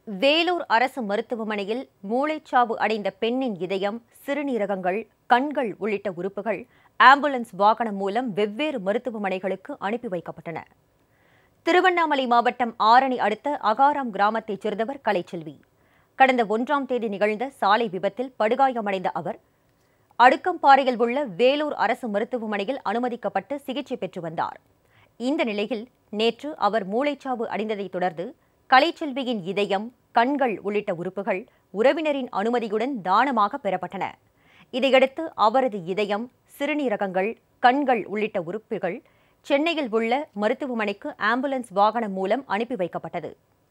வேலூர் அரசு மருத்துவமனையில் மூளைச்சாவு அடைந்த பெண்ணின் இதயம் சிறுநீரகங்கள் கண்கள் உள்ளிட்ட உறுப்புகள் ஆம்புலன்ஸ் வாகனம் மூலம் வெவ்வேறு மருத்துவமனைகளுக்கு அனுப்பி வைக்கப்பட்டன திருவண்ணாமலை மாவட்டம் ஆரணி அடுத்த அகாராம் கிராமத்தைச் சேர்ந்தவர் கலைச்செல்வி கடந்த ஒன்றாம் தேதி நிகழ்ந்த சாலை விபத்தில் படுகாயமடைந்த அவர் அடுக்கம்பாறையில் உள்ள வேலூர் அரசு மருத்துவமனையில் அனுமதிக்கப்பட்டு சிகிச்சை பெற்று வந்தார் இந்த நிலையில் நேற்று அவர் மூளைச்சாவு அடைந்ததைத் தொடர்ந்து கலைச்செல்வியின் இதயம் கண்கள் உள்ளிட்ட உறுப்புகள் உறவினரின் அனுமதியுடன் தானமாக பெறப்பட்டன இதையடுத்து அவரது இதயம் சிறுநீரகங்கள் கண்கள் உள்ளிட்ட உறுப்புகள் சென்னையில் உள்ள மருத்துவமனைக்கு ஆம்புலன்ஸ் வாகனம் மூலம் அனுப்பி வைக்கப்பட்டது